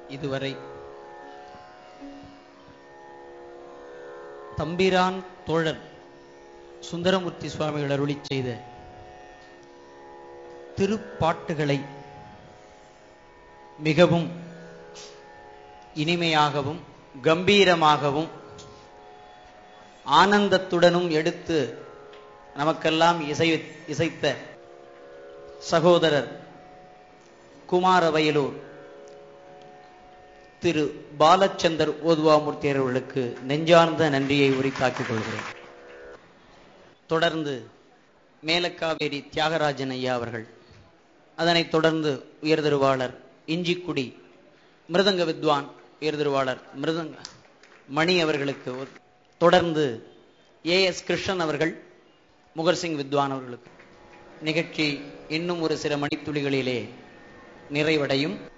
இதுவரை தம்பிரான் தோழர் சுந்தரமூர்த்தி சுவாமிகள் அருளிச் செய்த திருப்பாட்டுகளை மிகவும் இனிமையாகவும் கம்பீரமாகவும் ஆனந்தத்துடனும் எடுத்து நமக்கெல்லாம் இசை இசைத்த சகோதரர் குமாரவயலூர் திரு பாலச்சந்தர் ஓதுவாமூர்த்தி அவர்களுக்கு நெஞ்சார்ந்த நன்றியை உரித்தாக்கிக் கொள்கிறேன் தொடர்ந்து மேலக்காவேரி தியாகராஜன் ஐயா அவர்கள் அதனைத் தொடர்ந்து உயர்திருவாளர் இஞ்சிக்குடி மிருதங்க வித்வான் உயர்திருவாளர் மிருதங்க மணி அவர்களுக்கு ஒரு- தொடர்ந்து ஏ எஸ் கிருஷ்ணன் அவர்கள் முகர்சிங் வித்வான் அவர்களுக்கு நிகழ்ச்சி இன்னும் ஒரு சில மணித்துளிகளிலே நிறைவடையும்